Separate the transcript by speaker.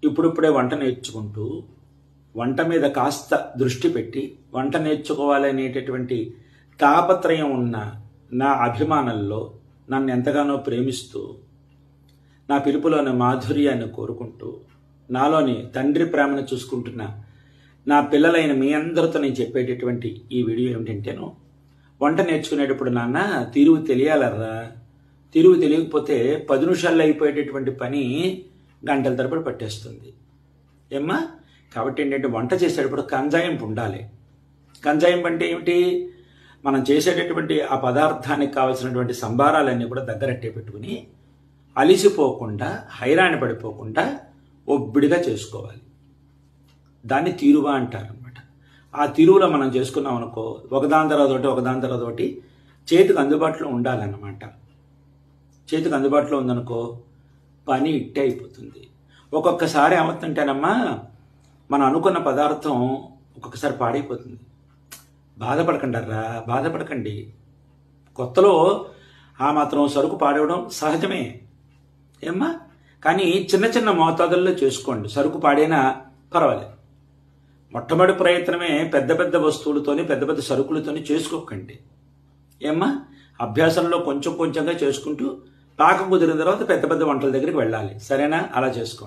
Speaker 1: ఇప్పుడిప్పుడే వంట నేర్చుకుంటూ వంట మీద కాస్త దృష్టి పెట్టి వంట నేర్చుకోవాలనేటటువంటి తాపత్రయం ఉన్న నా అభిమానంలో నన్ను ఎంతగానో ప్రేమిస్తూ నా పిలుపులోని మాధుర్యాన్ని కోరుకుంటూ నాలోని తండ్రి ప్రేమను చూసుకుంటున్న నా పిల్లలైన మీ అందరితో నేను చెప్పేటటువంటి ఈ వీడియో ఏమిటంటేను వంట నేర్చుకునేటప్పుడు నాన్న తిరుగు తెలియాలరా తిరుగు తెలియకపోతే పది నిమిషాల్లో అయిపోయేటటువంటి పని గంటల తరబడి పట్టేస్తుంది ఏమ్మా కాబట్టి ఏంటంటే వంట చేసేటప్పుడు కంజాయింపు ఉండాలి కంజాయింపు అంటే ఏమిటి మనం చేసేటటువంటి ఆ పదార్థానికి కావలసినటువంటి సంబారాలన్నీ కూడా దగ్గరట్టే పెట్టుకుని అలిసిపోకుండా హైరాణ పడిపోకుండా ఒబ్బిడిగా చేసుకోవాలి దాన్ని తీరువా అంటారనమాట ఆ తీరువులో మనం చేసుకున్నాం అనుకో ఒకదాని తర్వాత ఒకటి ఒకదాని తర్వాత ఒకటి చేతికి అందుబాటులో ఉండాలన్నమాట చేతికి అందుబాటులో ఉందనుకో పని ఇట్టే అయిపోతుంది ఒక్కొక్కసారి ఏమవుతుంటేనమ్మా మనం అనుకున్న పదార్థం ఒక్కొక్కసారి పాడైపోతుంది బాధపడకండర్రా బాధపడకండి కొత్తలో ఆ మాత్రం సరుకు పాడవడం సహజమే ఏమ్మా కానీ చిన్న చిన్న మోతాదుల్లో చేసుకోండి సరుకు పాడైనా పర్వాలేదు మొట్టమొదటి ప్రయత్నమే పెద్ద పెద్ద వస్తువులతోని పెద్ద పెద్ద సరుకులతోని చేసుకోకండి ఏమ్మా అభ్యాసంలో కొంచెం కొంచెంగా చేసుకుంటూ పాకం కుదిరిన తర్వాత పెద్ద పెద్ద వంటల దగ్గరికి వెళ్ళాలి సరేనా అలా చేసుకోండి